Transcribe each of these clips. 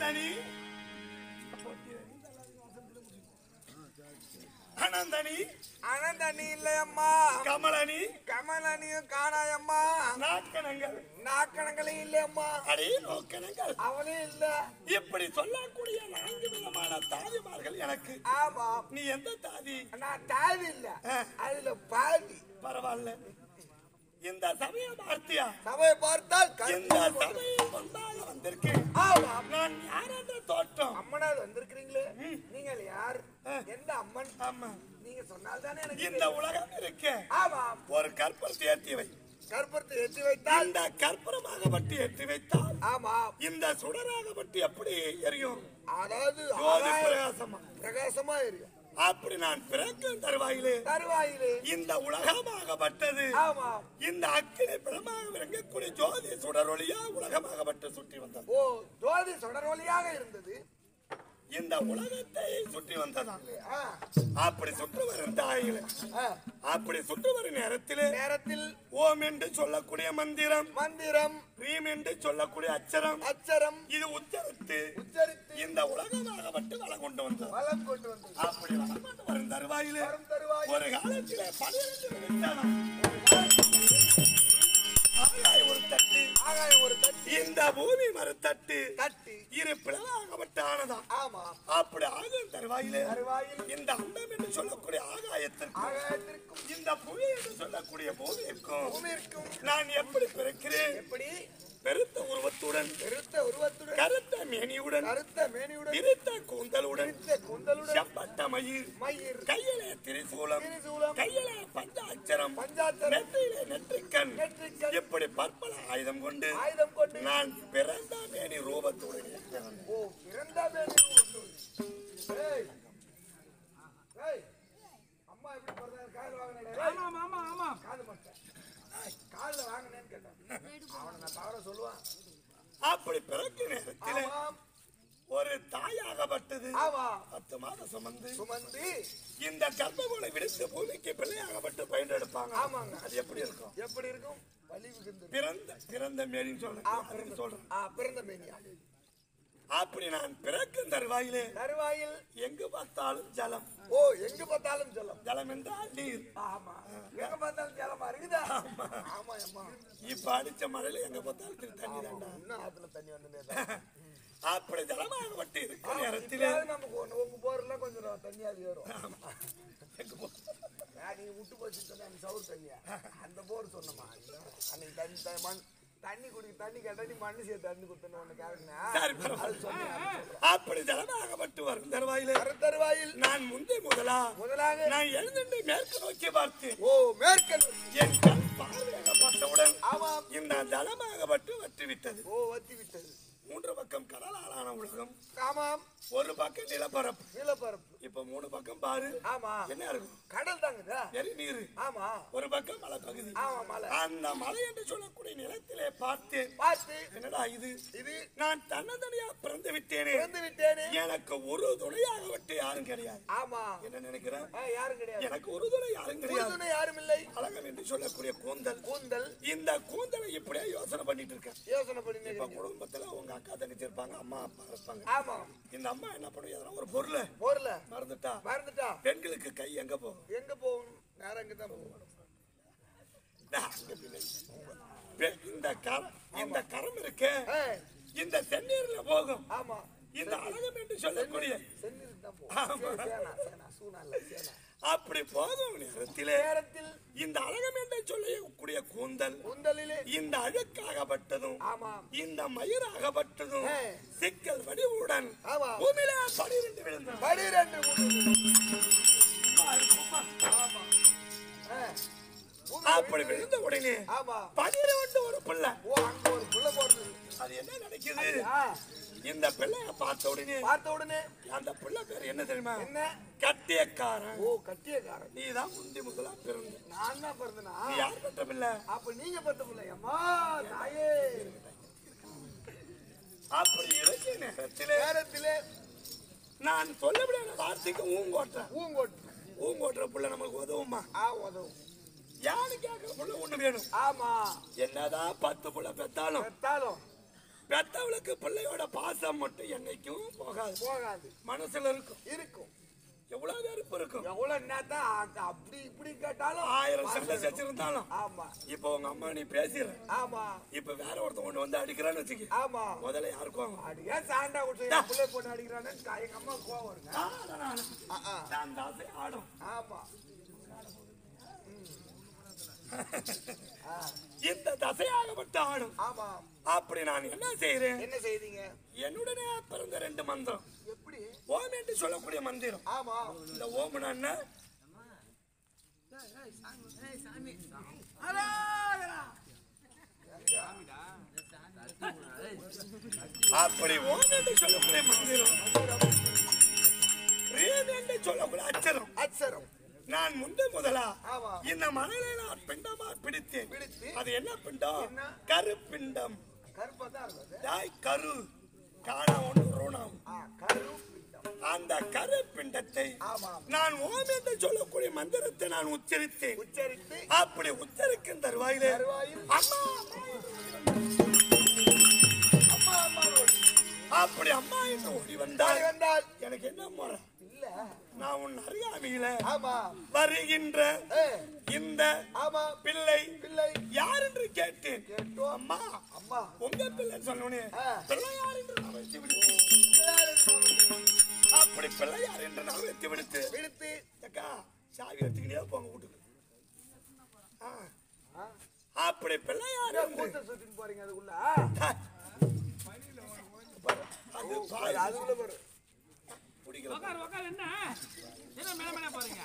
அனந்தனி அனந்தனி அனந்தனி இல்லையம்மா கமலனி கமலனியும் காணாயம்மா நாக்கணங்கள் நாக்கணங்களும் இல்லையம்மா அடே நோக்கணங்கள் அவனும் இல்ல இப்படி சொல்லக்கூடிய நான்கு விதமான தாதிமார்கள் எனக்கு ஆமா நீ எந்த தாதி நான் தாவி இல்ல ஆ. அதுல பாவி பரவாயில்ல இந்த சமயம் பார்த்தியா சபையை பார்த்தால் இந்த கருத்து சபையில் கொண்டாட வந்திருக்கேன் ஆமா நான் யார் என்ற தோற்றம் அம்மனாவது வந்திருக்கிறீங்களே நீங்கள் யார் ஆ. எந்த அம்மன் ஆமா நீங்க சொன்னால் தானே எனக்கு இந்த தெரியும். உலகம் இருக்க ஆமா ஒரு கற்பூரத்தை ஏற்றி வை கற்பூரத்தை ஏற்றி வைத்தால் இந்த கற்பூரமாகப்பட்டு ஏற்றி வைத்தால் ஆமா இந்த சுடராகப்பட்டு எப்படி எரியும் அதாவது ஜோதி ஆகாய பிரகாசமா பிரகாசமா எரியும் அப்படி நான் பிறக்கும் தருவாயிலே தருவாயிலே இந்த உலகமாகப்பட்டது ஆமா இந்த அக்கினி பிடமாக விளங்கக்கூடிய ஜோதி சுடரொளியா உலகமாகப்பட்டு சுற்றி வந்தது ஓ ஜோதி சுடரொலியாக இருந்தது இந்த உலகத்தை சுற்றி வந்ததாம் ஆ, அப்படி சுற்றி வரும் தாயில ஆ. அப்படி சுற்றி வரும் நேரத்திலே நேரத்தில் ஓம் என்று சொல்லக்கூடிய மந்திரம் மந்திரம் ரீம் என்று சொல்லக்கூடிய அச்சரம் அச்சரம் இது உச்சரித்து உச்சரித்து இந்த உலகமாகப்பட்டு வளம் கொண்டு வந்தது வளம் கொண்டு வந்தது அப்படி வளம் கொண்டு வரும் தருவாயிலே வரும் தருவாயில் ஒரு காலத்திலே பனிரெண்டு விழுந்தானாம். ஆகாய ஒரு தட்டு ஆகாய ஒரு தட்டி இந்த பூமி மரத்தட்டு தட்டி இரு பிளவாகப்பட்டு ஆனதாம் ஆமா அப்படி ஆகும் தருவாயிலே தருவாயில் இந்த அண்டம் என்று சொல்லக்கூடிய ஆகாயத்திற்கு ஆகாயத்திற்கும் இந்த புவி என்று சொல்லக்கூடிய பூமிக்கும் பூமிற்கும் நான் எப்படி பிறக்கிறேன் எப்படி பெருத்த உருவத்துடன் பெருத்த உருவத்துடன் கருத்த மேனியுடன் கருத்த மேனியுடன் விரித்த கூந்தலுடன் பெருத்த குந்தலுடன் செப்பட்ட மயிர் மயிர் கையிலே திரிசூலம் திரிசூலம் கையிலே பஞ்சாட்சரம் பஞ்சாட்சரம் நெற்றியிலே நெற்றிக்கண் நெற்றிக்கண் இப்படி பற்பல ஆயுதம் கொண்டு ஆயுதம் கொண்டு நான் பிறந்த மேனி ரூபத்துடன் பிறந்தேன். ஓ பிறந்த மேனி உருவத்துடன். ஏய் ஏய் அம்மா எப்படி பிறந்தாங்க காதுல வாங்கினே ஆமா ஆமா ஆமா காது மட்டும் காதுல வாங்கினேன்னு கேட்டேன் அவனை நான் தவற சொல்லுவான் அப்படி பிறக்க நேரத்தில் ஆமாம் ஒரு தாயாகப்பட்டது ஆமா பத்து மாதம் சுமந்து சுமந்து இந்த கர்ப்பகுலை விடுத்து பூமிக்கு பிள்ளையாகப்பட்டு பயன்படுப்பாங்க ஆமாங்க. அது எப்படி இருக்கும் எப்படி இருக்கும் வலி மிகுந்தது பிறந்த பிறந்த மேனின்னு ஆ, சொல்றேன் அதுக்கு பிறந்த- சொல்றேன் ஆ, பிறந்த மேனியா அப்படி நான் பிறக்கும் தருவாயிலே தருவாயில் எங்கு பார்த்தாலும் ஜலம் ஓ எங்க பார்த்தாலும் ஜலம் ஜலம் என்றால் நீர் ஆமா எங்க பார்த்தாலும் ஜலமா இருக்குதா ஆமா அம்மா இப்ப அடிச்ச மழையில எங்க பார்த்தாலும் திரு தண்ணி தாண்டா இன்னும் ஆத்துல தண்ணி வந்து அப்படி ஜலமாகப்பட்டு இருக்கிற நேரத்திலே நமக்கு ஒண்ணு உங்க போர்ல கொஞ்சம் தண்ணியாவது ஏறும் எங்க போ- ஆ, நீ விட்டு போச்சு சொன்ன அந்த சவுறு தண்ணியா அந்த போர் சொன்னமா அன்னைக்கு தண்ணி த- மண் தண்ணி குடி தண்ணி கேட்டா நீ மண்ணு சேர்த்து தண்ணி கொடுத்தன ஒண்ணு கேட்கணும் சரி, பரவாயில்ல. அப்படி ஜலமாகப்பட்டு வரும் தருவாயிலே தருவாயில் நான் முந்தி முதலா முதலாக நான் எழுந்துட்டு மேற்கு நோக்கி பார்த்தேன் ஓ மேற்கல் என் கண் பார்வையாகப்பட்டவுடன் ஆமாம் இந்த ஜலமாகப்பட்டு வற்றி விட்டது ஓ வத்தி விட்டது மூன்று பக்கம் கடலாலான உலகம் ஆமாம் ஒரு பக்கம் நிலப்பரப்பு நிலப்பரப்பு இப்ப மூணு பக்கம் பாரு ஆமா என்ன இருக்கும் கடல் தாங்குதா எரி நீர் ஆமா ஒரு பக்கம் மலை பகுதி ஆமா மலை அந்த மலை என்று சொல்லக்கூடிய நிலத்திலே பார்த்தேன் பார்த்து என்னடா இது இது நான் தன்னந்தனியா பிறந்து விட்டேனே பிறந்து விட்டேனே எனக்கு ஒரு துணையாக விட்டு யாரும் கிடையாது ஆமா என்ன நினைக்கிறேன் ஆ, யாரும் கிடையாது எனக்கு ஒரு துணை யாரும் கிடையாது உறுதுணை யாரும் இல்லை அழகம் என்று சொல்லக்கூடிய கூந்தல் கூந்தல் இந்த கூந்தலை இப்படியே யோசனை பண்ணிட்டு இருக்கேன் யோசனை பண்ணி இப்ப குடும்பத்துல உங்க அக்கா தங்கச்சி இருப்பாங்க அம்மா அப்பா இருப்பாங்க ஆமா இந்த அம்மா என்ன பண்ணும் எதனா ஒரு பொருளை போர்ல மறந்துட்டா மறந்துட்டா பெண்களுக்கு கை எங்க போகும் எங்க போகணும் நேரம் இங்க தான் போகணும் நான் அங்க பின்னாடி. பெ- இந்த கரம் இந்த கரம் இருக்கே ஏய், இந்த செந்நீர்ல போகும் ஆமா இந்த அழகம் என்று சொல்லக்கூடிய சென்னிருக்கு தான் போகணும் சேனா சேனா சூனா இல்ல சேனா அப்படி போகும் நேரத்திலே நேரத்தில் இந்த அழகம் என்று சொல்லக்கூடிய கூந்தல் கூந்தலிலே இந்த அழுக்காகப்பட்டதும் ஆமா இந்த மயிராகப்பட்டதும் ஏ. சிக்கல் வடிவுடன் ஆமா பூமியில பனிரெண்டு விழுந்தது பனிரெண்டு ஆமா ஏய், பூமியில அப்படி விழுந்த உடனே ஆமா பனிரெண்டு ஒரு பிள்ளை ஓ அங்க ஒரு புள்ள போடுறது அது என்ன நினைக்குது ஆ, இந்த பிள்ளைய பார்த்த உடனே பார்த்த உடனே அந்த பிள்ளை பேர் என்ன தெரியுமா என்ன கட்டியக்காரன் ஓ கட்டியக்காரன் நீ தான் முந்தி முதலா பிறந்த நான் தான் பிறந்தனா நீ யார் பெற்ற பிள்ளை அப்ப நீங்க பெற்ற பிள்ளை அம்மா தாயே அப்படி இருக்கிற நேரத்திலே நேரத்திலே நான் சொல்ல முடியாத வார்த்தைக்கு ஊங்கோட்டுறேன் பூங்கோட்டு ஊங்கோட்டுற பிள்ளை நமக்கு உதவுமா ஆ உதவும் யாரு கேட்கிற புள்ள ஒண்ணு வேணும் ஆமா என்னதான் பத்து புள்ள பெத்தாலும் பெத்தாலும் பெத்தவளுக்கு பிள்ளையோட பாசம் மட்டும் என்னைக்கும் போகாது போகாது மனசுல இருக்கும் இருக்கும் எவ்வளவு வெறுப்பு இருக்கும் எவ்வளவு என்னதான் அ- அப்படி இப்படி கேட்டாலும் ஆயிரம் சண்டை செச்சிருந்தாலும் ஆமா இப்ப உங்க அம்மா நீ பேசிடுற ஆமா இப்ப வேற ஒருத்தன் கொண்டு வந்து அடிக்கிறான்னு வச்சுக்க ஆமா முதல்ல யாருக்கும் அது ஏன் சாண்டா கொடுத்து பிள்ளை போட்டு அடிக்கிறான்னு எங்க அம்மா கோவம் வருங்க ஆ, ஆ. நான் தாசை ஆடும் ஆமா ஆ, இந்த தசையாகப்பட்ட ஆடும் ஆமா அப்படி நான் என்ன செய்யறேன் என்ன செய்தீங்க என்னுடனே பிறந்த ரெண்டு மந்திரம் எப்படி ஓம் என்று சொல்லக்கூடிய மந்திரம் ஆமா இந்த ஓம் என்ன அப்படி ஓம் என்று சொல்லக்கூடிய மந்திரம் ரீம் என்று சொல்லக்கூடிய அச்சரம் அச்சரம் நான் முந்தை முதலா ஆமா. இந்த மணலை நான் பிண்டமா பிடித்தேன் பிடித்து? அது என்ன பிண்டம் என்ன? கருப்பிண்டம் கருப்பா தான் இருக்குது தாய் கரு காண ஒன்று ருணம் ஆ, கருப்பிண்டம் அந்த கருப்பிண்டத்தை ஆமா நான் ஓம் என்று சொல்லக்கூடிய மந்திரத்தை நான் உச்சரித்தேன் உச்சரித்து அப்படி உச்சரிக்கும் தருவாயிலே தருவாயில் அம்மா அம்மா அம்மா ஓடி அப்படி அம்மா என்று ஓடி வந்தால் தாய் வந்தால் எனக்கு என்ன முறை இல்ல நான் உன் அறியாமையில ஆமா வருகின்ற ஏ இந்த ஆமா பிள்ளை பிள்ளை யார் என்று கேட்டேன் கேட்டோம் அம்மா அம்மா உங்க பிள்ளை சொன்னோனே ஆ. பிள்ளையார் என்று நான் வைத்து விடுத்து அப்படி பிள்ளையார் என்று நான் வைத்து விடுத்து விடுத்து அக்கா சாவி எடுத்துக்கிட்டே போங்க வீட்டுக்கு ஆ. ஆ, அப்படி பிள்ளையார் என்று கூத்த சுத்தின்னு போறீங்க அதுக்குள்ள அது ஓ, பாய் அதுக்குள்ள பாரு பிடிக்கல உக்கார் உக்கார் என்ன என்ன மேல மேல போறீங்க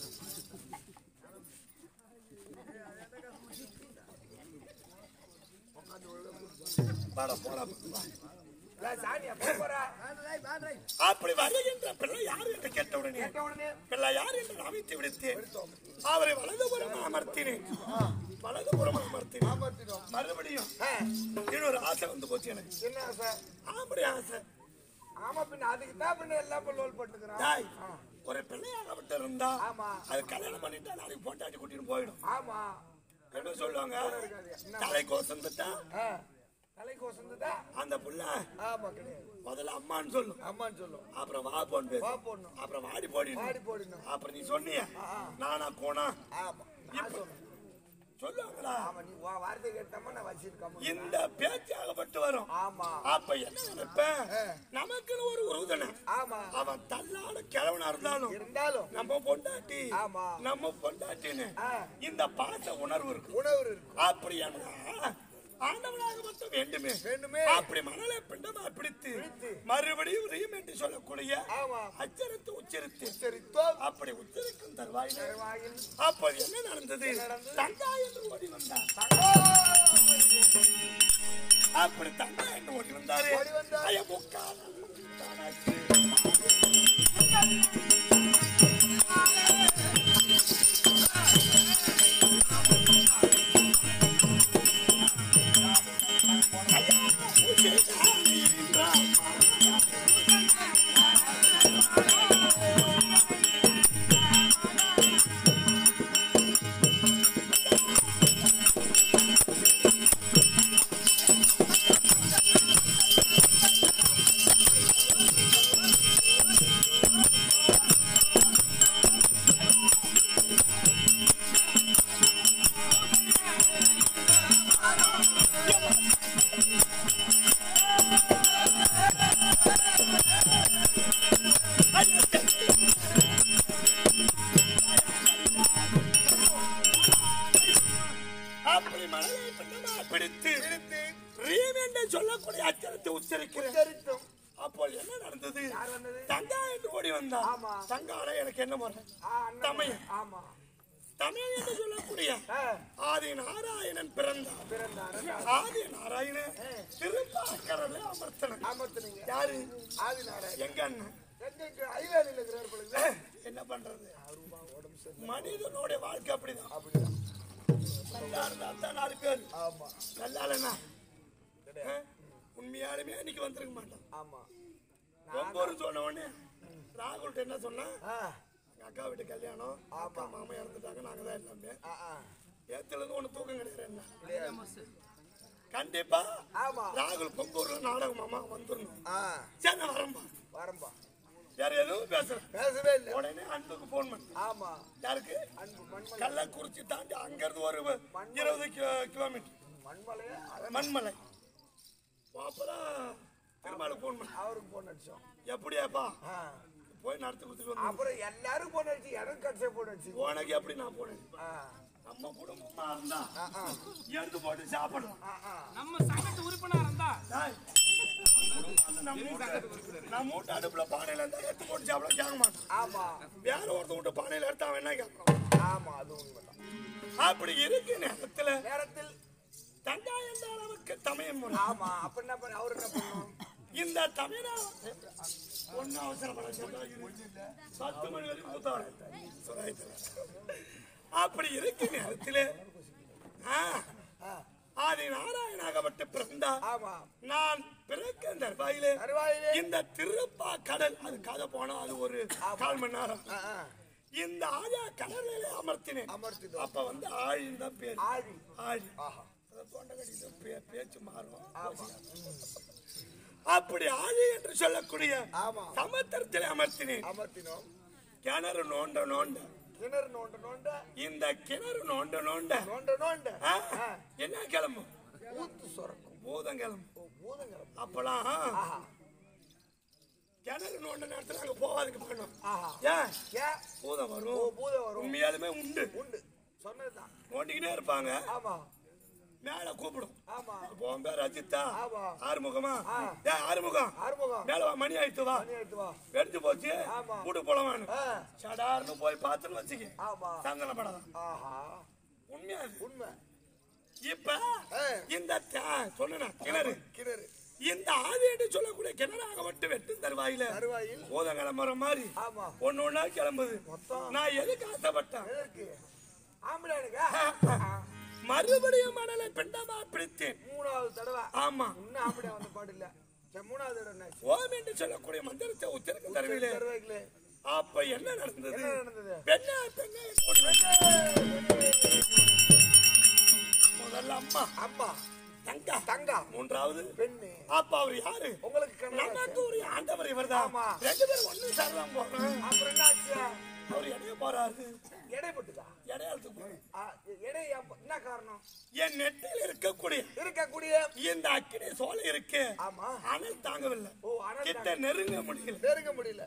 வாடா, போடா, வா. இல்ல, சாணியா போய் போறா அப்படி வருகின்ற பிள்ளை யார் என்று கேட்டவுடனே கேட்ட உடனே பிள்ளை யார் என்று நான் வைத்து விடுத்தேன் அவரை வலதுபுறம் அமர்த்தினேன் வலதுபுறம் அமர்த்தினேன் அமர்த்தினோம் மறுபடியும் ஆ, இன்னொரு ஆசை வந்து போச்சு எனக்கு என்ன சார் அப்படி ஆசை ஆமா பின்ன அதுக்கு தான் பின்ன எல்லா பல்லோல் பட்டுக்கிறான் தாய் ஒரு பிள்ளையாக விட்டு இருந்தா ஆமா அது கல்யாணம் பண்ணிட்டா நாளைக்கு பொண்டாட்டி கூட்டிட்டு போயிடும் ஆமா என்ன சொல்லுவாங்க என்ன? தலை கோசந்துட்டா ஆ, தலைக்கு வசந்ததா அந்த புள்ள ஆமா கிடையாது முதல்ல அம்மான்னு சொல்லும் அம்மான்னு சொல்லும் அப்புறம் வா போன்னு பேசு வா போடணும் அப்புறம் வாடி போடி ஆடி போடணும் அப்புறம் நீ சொன்னிய ஆ. நானா கோனா ஆமா நான் சொன்னேன் சொல்லுவாங்களா ஆமா நீ உன் வார்த்தை கேட்டாம நான் வச்சிருக்காம இந்த பேச்சாகப்பட்டு வரும் ஆமா அப்ப என்ன நினைப்பேன் நமக்குன்னு ஒரு உறுதுணை ஆமா அவன் தள்ளாட கிழவனா இருந்தாலும் இருந்தாலும் நம்ம பொண்டாட்டி ஆமா. நம்ம பொண்டாட்டின்னு ஆ. இந்த பாச உணர்வு இருக்கு உணவு இருக்கு அப்படி என்ன ஆண்டவனாக மட்டும் வேண்டுமே வேண்டுமே. அப்படி மணலை பிண்டமா பிடித்து பிடித்து. மறுபடியும் ரீம் என்று சொல்லக்கூடிய ஆமா அச்சரத்தை உச்சரித்து சரித்தோம் அப்படி உச்சரிக்கும் தருவாயில வாயில் அப்ப என்ன நடந்தது நடந்தது? தங்கா என்று ஓடி வந்தார் அப்படி தங்கா என்று ஓடி வந்தாரு ஓடி வந்தார். ஐயா, முக்கால் தானாச்சு. ஐயா, பூஜை என்றார். அப்படி மனதை பின்னமா பிடித்து பிடித்து ரீம் என்று சொல்லக்கூடிய அச்சரத்தை உச்சரிக்கிறேன் சரித்தோம் அப்போ என்ன நடந்தது யார் வந்தது தங்கா என்று ஓடி வந்தா ஆமா. தங்கால எனக்கு என்ன முறை ஆ, அண்ணன். தமையன். ஆமா தமிழ் என்று சொல்லக்கூடிய ஆ, ஆதி நாராயணன் பிறந்தார் பிறந்தாரு ஆதி நாராயணன் திருப்பாக்கரவே அமர்த்தனன் அமர்த்துனீங்க யாரு ஆதி நாராயணன் எங்க அண்ணன் எங்க ஐவேலியில் இருக்கிறார் பொழுது என்ன பண்றது உடம்பு சரி மனிதனுடைய வாழ்க்கை அப்படிதான் அப்படிதான் நல்லா இருந்தா தான் நாலு பேர் ஆமா நல்லா இல்லைன்னா ஆ? உண்மையாலுமே இன்னைக்கு வந்திருக்க மாட்டான் ஆமா ஒவ்வொரு சொன்ன உடனே ராகுல்ட்ட என்ன சொன்னா ஆ, எங்க அக்கா வீட்டு கல்யாணம் அக்கா மாமா இறந்துட்டாங்க நாங்க தான் எல்லாமே ஆ, ஆ. ஏத்துல இருந்து ஒண்ணு தூக்கம் கிடையாது என்ன கிடையாது. கண்டிப்பா ஆமா ராகுல் பொங்கூர்ல நாடகமாமா வந்துடணும் ஆ சரி நான் வரம்பா வரம்பா வேற எதுவும் பேசுறேன் பேசவே இல்லை உடனே அன்புக்கு போன் பண்ணு ஆமா யாருக்கு அன்பு மண்மலை கள்ளக்குறிச்சி தாண்டி அங்க இருந்து ஒரு இருபது கிலோ- கிலோமீட்டர் மண்மலையே அதான் மண்மலை அப்பதான் திருமாலுக்கு போன் பண்ண அவருக்கு போன் அடிச்சோம் எப்படியாப்பா ஆ. போய் நடத்தி கொடுத்துட்டு வந்து அப்புறம் எல்லாரும் போன் அடிச்சு எனக்கு கடைசியா போன் அடிச்சு உனக்கு எப்படி நான் போனேன் ஆ. நம்ம குடும்பமா இருந்தா ஆ, ஆ. எடுத்து போட்டு சாப்பிடலாம் ஆ, ஆ. நம்ம சங்கத்து உறுப்பினர் இருந்தா டேய், அந்த நம்ம வீட்டு- நம்ம வீட்டு அடுப்புல பானையில இருந்தா எடுத்து போட்டு சாப்பிட கேட்க மாட்டான் ஆமா வேற ஒருத்த வீட்டு பானையில எடுத்து அவன் என்ன கேட்கறான் ஆமா அது உண்மைதான் அப்படி இருக்கு நேரத்துல நேரத்தில் தண்டா என்ற அளவுக்கு தமையன் முறை ஆமா அப்ப என்ன பண்ண அவர் என்ன பண்ணும் இந்த தமிழா ஒன்னும் அவசரப்பட சொல்ல பத்து மணி வரைக்கும் கூத்தாடு அப்படி இருக்கு நேரத்தில் ஆதி நாராயணாகப்பட்டு பிறந்தா ஆமா நான் பிறக்க தர்பாயிலே தருவாயிலே இந்த திருப்பா கடல் அது கதை போனா அது ஒரு கால் மணி நேரம் ஆ, ஆ. இந்த ஆழா கடலிலே அமர்த்தினேன் அமர்த்தினோம். அப்ப வந்து ஆழின் தான் பேர் ஆழி ஆழி ஆஹா அதை தொண்டை கட்டிட்டு பே- பேச்சு மாறும் அப்படி ஆழி என்று சொல்லக்கூடிய ஆமா சமுத்திரத்தில் அமர்த்தினேன் அமர்த்தினோம் கிணறு நோண்ட நோண்ட கிணறு நோண்ட நோண்ட இந்த கிணறு நோண்ட நோண்ட நோண்ட நோண்ட ஆ, என்ன கிளம்பு ஊத்து சுரக்கும் பூதம் கிளம்பு ஓ, பூதங்கிழமை அப்பெல்லாம் ஆஹா கிணறு நோண்ட நேரத்துல அங்க போகாதுக்கு போகணும் ஆஹா ஏன் ஏன் பூதம் ஓ வரும் பூதம் வரும் உண்மையாலுமே உண்டு உண்டு சொன்னதுதான் நோண்டிக்கிட்டே இருப்பாங்க ஆமா மேல கூப்பிடும் ஆமா இப்போ உன் பேர் அஜித்தா ஆமா. ஆறுமுகமா ஆ. ஏன் ஆறுமுகம் ஆறுமுகம் மேல வா மணி ஆயிடுத்து வா மணி எடுத்து வா வெடிச்சு போச்சு ஆமா. கூட்டு போலவானு ஆ. சடார்னு போய் பார்த்துன்னு வச்சுக்க ஆமா சந்தனப்படாதான் ஆஹா உண்மையா அது. உண்மை இப்ப ஆ. இந்த தே- சொன்னேனா கிணறு கிணறு இந்த ஆதியடி சொல்லக்கூடிய கிணறாக மட்டும் வெட்டும் தருவாயில தருவாயில் போதம் கிளம்புற மாதிரி ஆமா ஒண்ணு ஒண்ணா கிளம்புது மொத்தம் நான் எதுக்கு ஆசைப்பட்டேன் எதற்கு ஆம்பளையானுக்கா மறுபடியும் மணலை பிண்டமா பிடித்தேன் மூணாவது தடவை ஆமா இன்னும் ஆம்பளையா வந்த பாடு இல்ல சரி, மூணாவது தடவை என்னாச்சு? ஓம் என்று சொல்லக்கூடிய மந்திரத்தை உச்சரிக்க தருவிலே தருவாய்களே அப்ப என்ன நடந்தது என்ன நடந்தது பெண்ணா பெண்ணா கூடி முதல்ல அம்மா அம்மா தங்கா தங்கா மூன்றாவது பெண்ணு அப்ப அவர் யாரு உங்களுக்கு கணவன் நமக்கு ஒரு ஆண்டவர் இவர்தான் ஆமா. ரெண்டு பேரும் ஒண்ணு சார்தான் போறோம் அப்புறம் என்னாச்சு அவர் இடைய போறாரு எடை போட்டுதா இடையாளத்துக்கு போறோம் ஆ, எடை எப்ப- என்ன காரணம் என் நெற்றில் இருக்கக்கூடிய இருக்கக்கூடிய இந்த அக்கினி சோலை இருக்கு ஆமா அனல் தாங்கவில்லை ஓ அனல் கிட்ட நெருங்க முடியல நெருங்க முடியல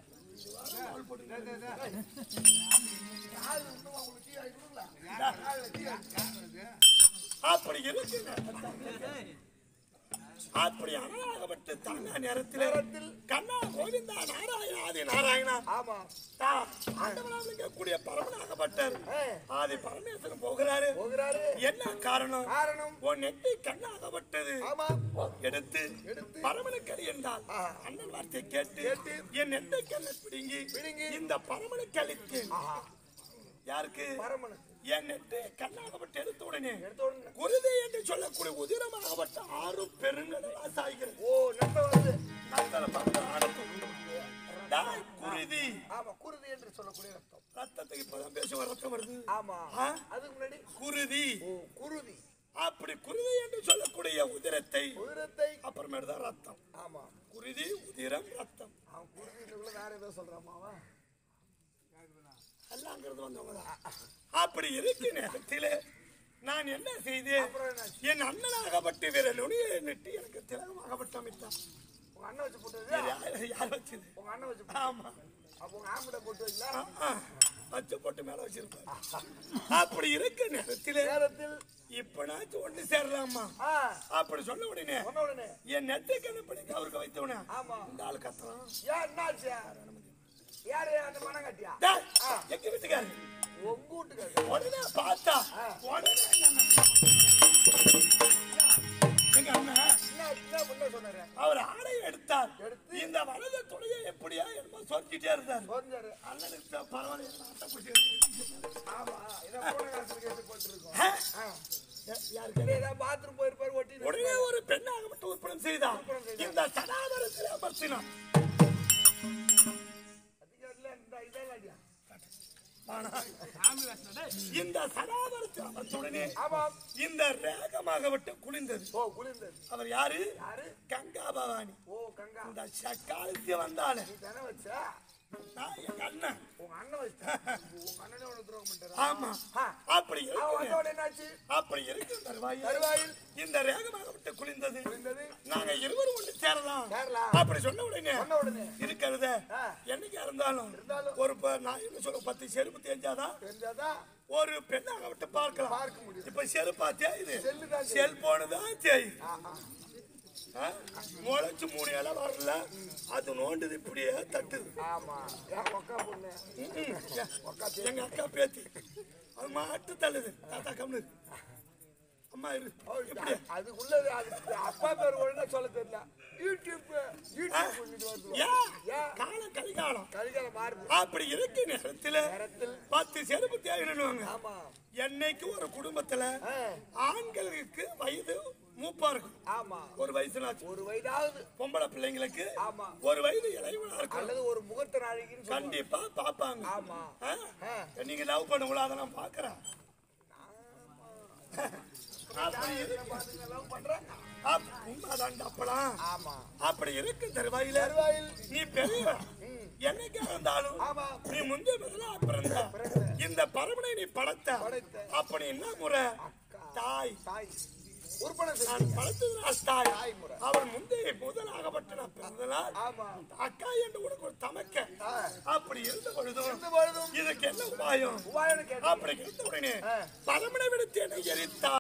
அப்படி இருக்கு அப்படி அனலாகப்பட்டு தாங்க நேரத்தில் நேரத்தில் கண்ணா கோவிந்தா நாராயண ஆதி நாராயணா ஆமா தா ஆண்டவனாக இருக்கக்கூடிய பரமனாகப்பட்டார் ஏ, ஆதி பரமேஸ்வரன் போகிறாரு போகிறாரு என்ன காரணம் காரணம் உன் நெட்டி கண்ணாகப்பட்டது ஆமா எடுத்து எடுத்து பரமனுக்கல் என்றால் ஆ. அண்ணன் வார்த்தை கேட்டு கேட்டு என் நெட்டை கண்ணை பிடுங்கி பிடுங்கி இந்த பரமனுக்கு அளித்தேன் ஆஹா யாருக்கு பரமனுக்கு என் நெட்டு கண்ணாகப்பட்டு எடுத்த உடனே எடுத்த உடனே குருதி என்று சொல்லக்கூடிய உதிரமாகப்பட்ட ஆறு பெருங்கடலா சாய்கிறது ஓ நம்ப வருது நந்தன பக்த ஆடத்தும் டாய் குருதி ஆமா குருதி என்று சொல்லக்கூடிய ரத்தம் ரத்தத்துக்கு இப்பதான் பேச ரத்தம் வருது ஆமா ஆ? அதுக்கு முன்னாடி குருதி ஓ குருதி அப்படி குருதி என்று சொல்லக்கூடிய உதிரத்தை உதிரத்தை அப்புறமேட்டு தான் ரத்தம் ஆமா குருதி உதிரம் ரத்தம் அவன் குருதிக்குள்ள வேற ஏதோ சொல்றாமாவா எல்லாங்கிறது வந்தவங்க தான் அப்படி இருக்கு நேரத்திலே நான் என்ன செய்தேன் அப்புறம் என்னாச்சு என் அண்ணனாகப்பட்டு வீர நுனியை நெட்டி எனக்கு திலகமாகப்பட்ட அமைத்தான் உங்க அண்ணன் வச்சு போட்டது யார் யார் வச்சது உங்க அண்ணன் வச்சு போட்டது. ஆமா அப்ப உங்க ஆம்பளை போட்டு வைக்கல ஆ, ஆ. வச்சு போட்டு மேல வச்சிருப்பாரு அப்படி இருக்க நேரத்திலே நேரத்தில் இப்ப நான் ஒண்ணு சேரலாமா ஆ அப்படி சொன்ன உடனே சொன்ன உடனே என் நெட்டை கணப்படிக்கு அவருக்கு வைத்தவன ஆமா இந்த ஆளு கத்துறான் ஏன் என்னாச்சு யாரு அந்த மனம் கட்டியா டேய், எங்க வீட்டுக்காரு உங்க வீட்டுக்காரு உடனே பார்த்தா ஆ. உடனே என்ன எங்க அண்ணன் என்ன என்ன பண்ண சொன்னாரு அவர் ஆடை எடுத்தார் எடுத்து? இந்த வலது துணையை எப்படியா என்னமோ சொல்லிட்டே இருந்தார் சொன்னாரு அண்ணனுக்கு தான் பரவாயில்ல ஆட்டை பிடிச்சி ஆமா இதை போன காலத்துல கேட்டு போட்டுருக்கோம் ஆ? ஆ. யாருக்கு சரி, ஏதாவது பாத்ரூம் போயிருப்பாரு ஒட்டி உடனே ஒரு பெண்ணாகப்பட்டு உற்பணம் செய்தார் இந்த சனாதனத்தில் அமர்த்தினார் அதிகாரில இந்த இதெல்லாம் அடியா ஆனா, சாமி வேஷம் டேய். இந்த சனாதனத்தில் அத்துடனே ஆமாம் இந்த ரேகமாக விட்டு குளிந்தது ஓ குளிர்ந்தது அவர் யாரு யாரு கங்கா பவானி ஓ கங்கா இந்த சக்காலத்தி வந்தாலே நீ தானே வச்ச நான் எங்க அண்ணன் உங்க அண்ணன் வச்ச உங்க அண்ணனே உனக்கு துரோகம் பண்ணிட்டாரா ஆமா ஆ. அப்படி அவன் இருக்கு வந்தோட என்னாச்சு அப்படி இருக்கு தருவாயில் தருவாயில் இந்த ரேகமாக விட்டு குளிந்தது குளிர்ந்தது நாங்க இருவரும் ஒன்று சேரலாம் சேரலாம். அப்படி சொன்ன உடனே சொன்ன உடனே இருக்கிறத ஆ. என்னைக்கா இருந்தாலும் இருந்தாலும். ஒரு ப- நான் என்ன சொல்ல பத்து செருப்பு தெரிஞ்சாதான் தெரிஞ்சாதான் ஒரு பெண்ணாக விட்டு பார்க்கலாம் பார்க்க முடியும். இப்ப செருப்பா தேயுது செல்லு தான் செல்போனு தான் தேயுது ஆ, ஆ. ஆ? முளைச்சு மூணு இலை வரல அது நோண்டுது இப்படியே தட்டுது ஆமா ஏன் ஒக்கா பொண்ணு ம்ம். எங்க அக்கா பேத்தி அது மாட்டு தள்ளுது தாத்தா கம்னு அம்மா இரு இப்படி அதுக்குள்ளது அது அப்பா பேர் ஒழுங்கா சொல்ல தெரியல யூடியூப் யூடியூப் பண்ணிட்டு வருது ஏன் ஏன் காலம் கலிகாலம் கலிகால மாறுது அப்படி இருக்கு நேரத்துல நேரத்தில் பத்து செருப்பு தேவைன்னு ஆமா என்னைக்கு ஒரு குடும்பத்துல ஆ. ஆண்களுக்கு வயது மூப்பா இருக்கும் ஆமா ஒரு வயசுனாச்சு ஒரு வயதாவது பொம்பளை பிள்ளைங்களுக்கு ஆமா. ஒரு வயது இளைவனா இருக்கும் அல்லது ஒரு முகத்த நாளைக்குன்னு சொல்லுவாங்க. கண்டிப்பா பாப்பாங்க ஆமா. ஆ? ஆ. நீங்க லவ் பண்ண அதை நான் பாக்குறேன் அப்படி இருக்கு. பாத்துங்க, love பண்றாங்க. அப்~ உண்மைதான்டா அப்பலாம் ஆமா அப்படி இருக்கு தருவாயில தருவாயில் நீ பெரிய என்னைக்கா இருந்தாலும் ஆமா. நீ முந்தைய முதல்ல பிறந்த பிறந்த. இந்த பரமனை நீ படைத்த படைத்த. அப்படி என்ன முறை தாய் தாய் உறுப்பினர் நான் செஞ்சீங்க. படைத்தது தாய் தாய் முறை. அவர் முந்தைய முதலாகப்பட்ட நான் பிறந்தனால் ஆமா அக்கா என்று உனக்கு ஒரு தமக்க ஆ. அப்படி இருந்த பொழுதும் இருந்த பொழுதும் இதுக்கு என்ன உபாயம் உபாயம்னு கேட்டா அப்படி இருந்த உடனே பரமனை விடுத்து என்னை எரித்தா